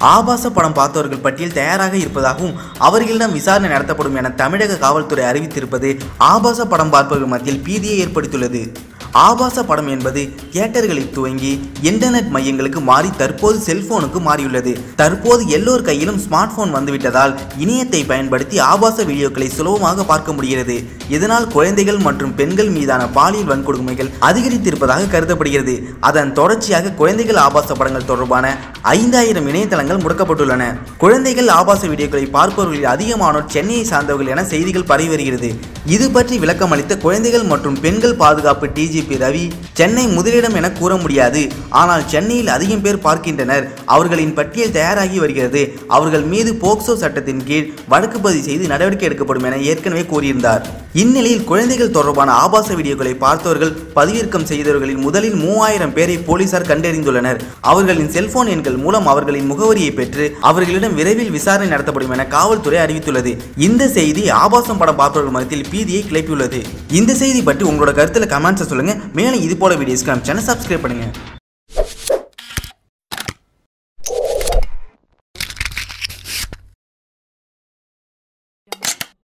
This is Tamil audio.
ஆபாச படம் பார்த்தவர்கள் பட்டியல் தயாராக இருப்பதாகவும் அவர்களிடம் விசாரணை நடத்தப்படும் என தமிழக காவல்துறை அறிவித்திருப்பது ஆபாச படம் பார்ப்பவர்கள் மத்தியில் பீதியை ஏற்படுத்தியுள்ளது ஆபாச படம் என்பது தியேட்டர்களில் துவங்கி இன்டர்நெட் மையங்களுக்கு மாறி தற்போது செல்போனுக்கு மாறியுள்ளது தற்போது எல்லோர் கையிலும் ஸ்மார்ட் போன் வந்துவிட்டதால் இணையத்தை பயன்படுத்தி ஆபாச வீடியோக்களை சுலபமாக பார்க்க முடிகிறது இதனால் குழந்தைகள் மற்றும் பெண்கள் மீதான பாலியல் வன்கொடுமைகள் அதிகரித்திருப்பதாக கருதப்படுகிறது அதன் தொடர்ச்சியாக குழந்தைகள் ஆபாச படங்கள் தொடர்பான ஐந்தாயிரம் இணையதளங்கள் முடக்கப்பட்டுள்ளன குழந்தைகள் ஆபாச வீடியோக்களை பார்ப்பவர்களில் அதிகமானோர் சென்னையை சார்ந்தவர்கள் என செய்திகள் பரவி வருகிறது இது பற்றி விளக்கம் அளித்த குழந்தைகள் மற்றும் பெண்கள் பாதுகாப்பு டிஜிபி ரவி சென்னை முதலிடம் என கூற முடியாது ஆனால் சென்னையில் அதிகம் பேர் பார்க்கின்றனர் அவர்களின் பட்டியல் தயாராகி வருகிறது அவர்கள் மீது போக்சோ சட்டத்தின் கீழ் வழக்கு பதிவு செய்து நடவடிக்கை எடுக்கப்படும் என ஏற்கனவே கூறியிருந்தார் இந்நிலையில் குழந்தைகள் தொடர்பான ஆபாச வீடியோக்களை பார்த்தவர்கள் பதிவிறக்கம் செய்தவர்களில் முதலில் மூவாயிரம் பேரை போலீசார் கண்டறிந்துள்ளனர் அவர்களின் செல்போன் எண்கள் மூலம் அவர்களின் முகவரியை பெற்று அவர்களிடம் விரைவில் விசாரணை நடத்தப்படும் என காவல்துறை அறிவித்துள்ளது இந்த செய்தி ஆபாசம் படம் பார்ப்பவர்கள் மத்தியில் பீதியை கிளப்பியுள்ளது இந்த செய்தி பற்றி உங்களோட கருத்துல கமெண்ட்ஸை சொல்லுங்க மேலும் இது போல வீடியோஸ்க்கு நம்ம சேனல் சப்ஸ்கிரைப் பண்ணுங்க